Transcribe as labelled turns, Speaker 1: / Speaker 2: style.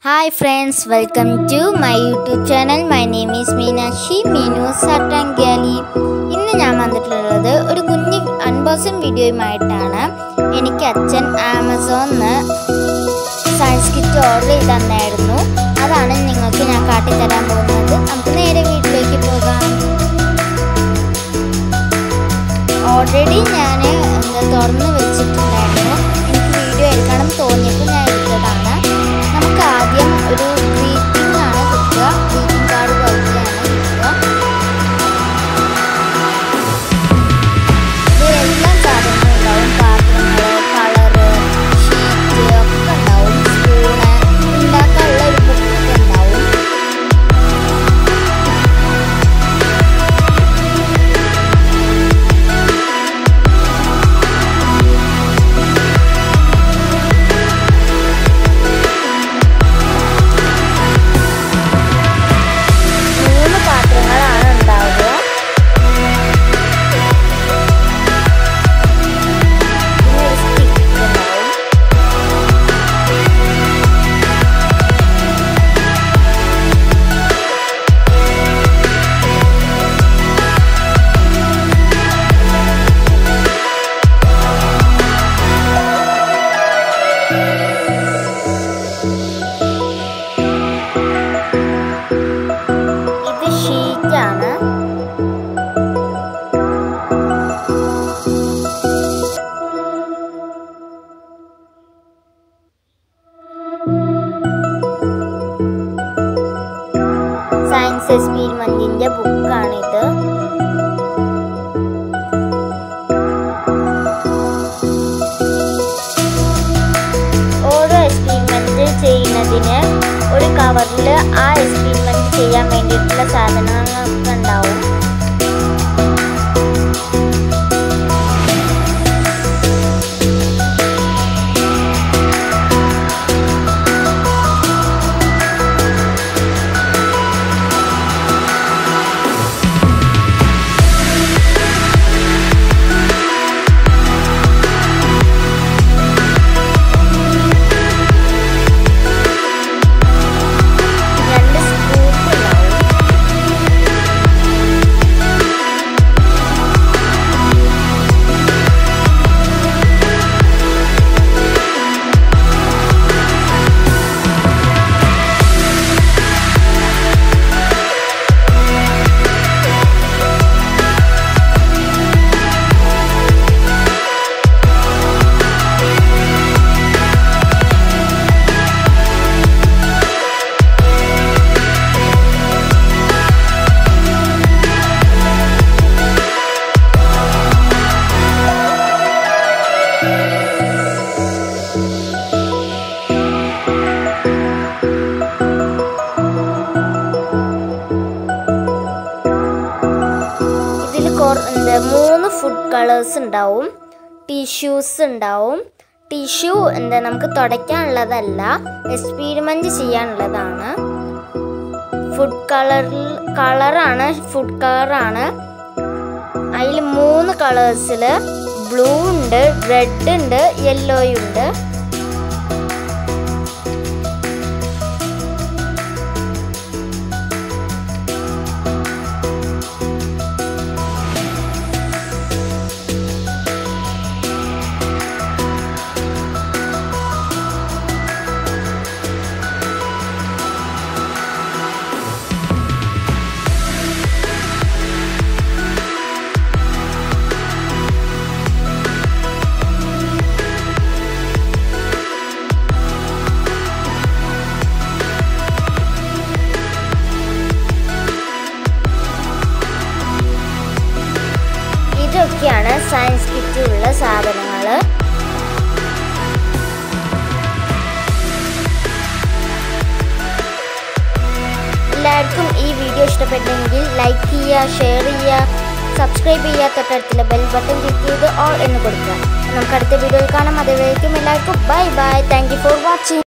Speaker 1: hi friends welcome to my YouTube channel my name is Meenakshi Meenu സട്ടാങ്കാലി ഇന്ന് ഞാൻ വന്നിട്ടുള്ളത് ഒരു കുഞ്ഞ് അൺബോക്സിംഗ് വീഡിയോയുമായിട്ടാണ് എനിക്ക് അച്ഛൻ ആമസോണിന്ന് സയൻസ് കിറ്റ് ഓർഡർ ചെയ്ത് തന്നായിരുന്നു അതാണ് നിങ്ങൾക്ക് ഞാൻ കാട്ടിത്തരാൻ പോകുന്നത് നമുക്ക് നേരെ വീട്ടിലേക്ക് പോകാം ഓൾറെഡി ഞാൻ എന്താ തുറന്ന് വെച്ചിട്ടുണ്ടായിരുന്നു എനിക്ക് വീഡിയോ എടുക്കണം തോന്നിയപ്പോൾ ഞാൻ എടുത്തതാണ് നമുക്ക് ആദ്യം ഒരു ഗ്രീറ്റിംഗ് ആണ് കിട്ടുക ഗ്രീറ്റിംഗ് കാർഡ് പോലത്തെയാണ് കിട്ടുക ഇതിലെല്ലാം സാധനങ്ങളുണ്ടാവും പാത്രങ്ങൾ കളറ് ഷീറ്റ് ഒക്കെ ഉണ്ടാവും സ്പൂണ് ഉണ്ടാക്കാനുള്ള ഒരു ബുക്കൊക്കെ ഉണ്ടാവും മൂന്ന് പാത്രങ്ങളാണ് ഉണ്ടാവുക പിന്നെ ഒരു സ്റ്റിക്ക് ഉണ്ടാവും ഇത് ഷീറ്റാണ് സയൻസ് എക്സ്പീരിമെന്റിന്റെ ബുക്കാണിത് ഓരോ എക്സ്പീരിമെന്റ് ചെയ്യുന്നതിന് ഒരു കവറിൽ ആ എക്സ്പീരിമെന്റ് ചെയ്യാൻ വേണ്ടിയിട്ടുള്ള സാധനങ്ങളൊക്കെ ഉണ്ടാവും രണ്ട് സ്കൂപ്പ് ഉണ്ടാവും ഇതിൽ എന്താ മൂന്ന് ഫുഡ് കളേഴ്സ് ഉണ്ടാവും ടിഷ്യൂസ് ഉണ്ടാവും ടിഷ്യൂ എന്താ നമുക്ക് തുടയ്ക്കാനുള്ളതല്ല എക്സ്പീരിമെൻ്റ് ചെയ്യാനുള്ളതാണ് ഫുഡ് കളറിൽ കളറാണ് ഫുഡ് കളറാണ് അതിൽ മൂന്ന് കളേഴ്സിൽ ബ്ലൂ ഉണ്ട് റെഡ് ഉണ്ട് യെല്ലോയും ഉണ്ട് ഇതൊക്കെയാണ് സയൻസ് കിറ്റിലുള്ള സാധനങ്ങൾ എല്ലാവർക്കും ഈ വീഡിയോ ഇഷ്ടപ്പെട്ടെങ്കിൽ ലൈക്ക് ചെയ്യുക ഷെയർ ചെയ്യുക സബ്സ്ക്രൈബ് ചെയ്യുക തൊട്ടടുത്തുള്ള ബെൽ ബട്ടൺ ക്ലിക്ക് ചെയ്ത് ഓൾ എന്ന് കൊടുക്കുക നമുക്ക് അടുത്ത വീഡിയോയിൽ കാണാം അതുവരേക്കും എല്ലാവർക്കും bye bye thank you for watching